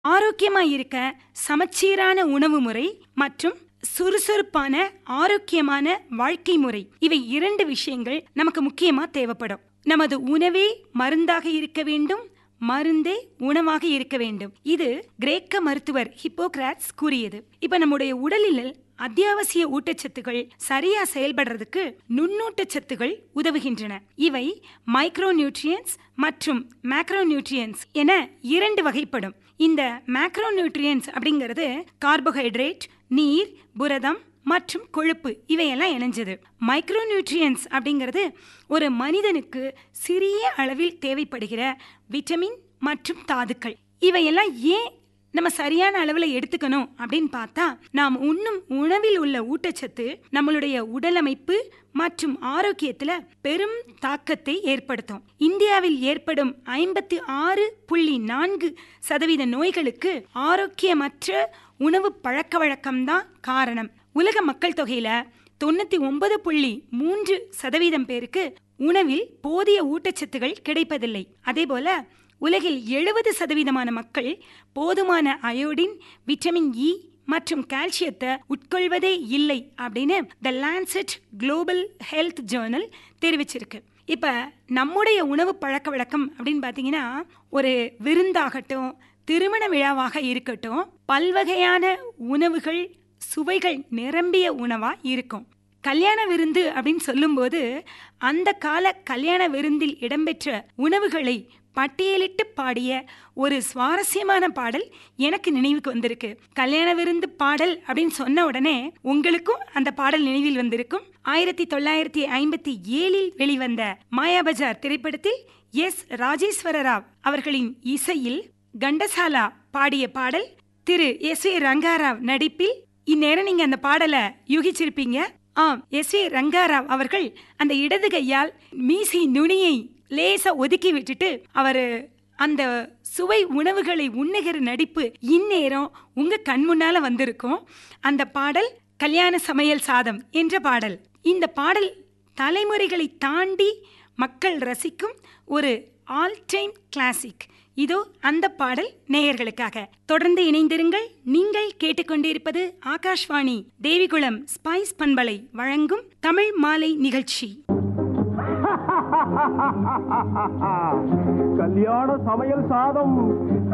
ஆரோக்கியமா இருக்க சமச்சீரான உணவு முறை மற்றும் சுறுசுறுப்பான ஆரோக்கியமான வாழ்க்கை முறை இவை இரண்டு விஷயங்கள் நமக்கு முக்கியமா தேவைப்படும் நமது உணவே மருந்தாக இருக்க வேண்டும் மருந்தே உணவாக இருக்க வேண்டும் இது கிரேக்க மருத்துவர் ஹிப்போகிராட்ஸ் கூறியது இப்ப நம்முடைய உடலில் அத்தியாவசிய ஊட்டச்சத்துக்கள் சரியா செயல்படுறதுக்கு நுண்ணூட்டச்சத்துகள் உதவுகின்றன இவை மைக்ரோ நியூட்ரியன்ஸ் மற்றும் மேக்ரோ நியூட்ரியன்ஸ் என இரண்டு வகைப்படும் இந்த மேக்ரோ நியூட்ரியன்ஸ் அப்படிங்கிறது கார்போஹைட்ரேட் நீர் புரதம் மற்றும் கொழுப்பு இவையெல்லாம் இணைஞ்சது மைக்ரோ நியூட்ரியன்ஸ் அப்படிங்கிறது ஒரு மனிதனுக்கு சிறிய அளவில் தேவைப்படுகிற விட்டமின் மற்றும் தாதுக்கள் இவையெல்லாம் ஏன் நம்ம சரியான அளவில் எடுத்துக்கணும் அப்படின்னு பார்த்தா நாம் உண்ணும் உணவில் உள்ள ஊட்டச்சத்து நம்மளுடைய உடலமைப்பு மற்றும் ஆரோக்கியத்துல பெரும் தாக்கத்தை ஏற்படுத்தும் இந்தியாவில் ஏற்படும் ஐம்பத்தி ஆறு புள்ளி நான்கு சதவீத நோய்களுக்கு ஆரோக்கியமற்ற உணவு பழக்க வழக்கம்தான் காரணம் உலக மக்கள் தொகையில தொண்ணூத்தி ஒன்பது புள்ளி மூன்று சதவீதம் பேருக்கு உணவில் போதிய ஊட்டச்சத்துகள் கிடைப்பதில்லை அதே போல உலகில் எழுபது சதவீதமான மக்கள் போதுமான அயோடின் விட்டமின் இ மற்றும் கால்சியத்தை உட்கொள்வதே இல்லை அப்படின்னு the Lancet global health journal தெரிவிச்சிருக்கு இப்போ நம்முடைய உணவு பழக்க வழக்கம் அப்படின்னு பார்த்தீங்கன்னா ஒரு விருந்தாகட்டும் திருமண விழாவாக இருக்கட்டும் பல்வகையான உணவுகள் சுவைகள் நிரம்பிய உணவா இருக்கும் கல்யாண விருந்து அப்படின்னு சொல்லும்போது அந்த கால கல்யாண விருந்தில் இடம்பெற்ற உணவுகளை பட்டியலிட்டு பாடிய ஒரு சுவாரஸ்யமான பாடல் எனக்கு நினைவுக்கு வந்திருக்கு கல்யாண விருந்து பாடல் அப்படின்னு சொன்ன உடனே உங்களுக்கும் அந்த பாடல் நினைவில் வந்திருக்கும் ஆயிரத்தி தொள்ளாயிரத்தி ஐம்பத்தி ஏழில் வெளிவந்த மாயாபஜார் திரைப்படத்தில் எஸ் ராஜேஸ்வர ராவ் அவர்களின் இசையில் கண்டசாலா பாடிய பாடல் திரு எஸ் ஏ ரங்காராவ் நடிப்பில் இந்நேரம் நீங்க அந்த பாடலை யூகிச்சிருப்பீங்க ஆம் எஸ் ஏ ரங்காராவ் அவர்கள் அந்த இடது கையால் மீசி நுனியை லேசா ஒதுக்கி விட்டுட்டு அவரு அந்த சுவை உணவுகளை உண்ணுகிற நடிப்பு இந்நேரம் உங்க கண் முன்னால வந்திருக்கும் அந்த பாடல் கல்யாண சமையல் சாதம் என்ற பாடல் இந்த பாடல் தலைமுறைகளை தாண்டி மக்கள் ரசிக்கும் ஒரு ஆல் டைம் கிளாசிக் இதோ அந்த பாடல் நேயர்களுக்காக தொடர்ந்து இணைந்திருங்கள் நீங்கள் கேட்டுக்கொண்டிருப்பது ஆகாஷ்வாணி தேவிகுளம் ஸ்பைஸ் பண்பலை வழங்கும் தமிழ் மாலை நிகழ்ச்சி கல்யாண சமையல் சாதம்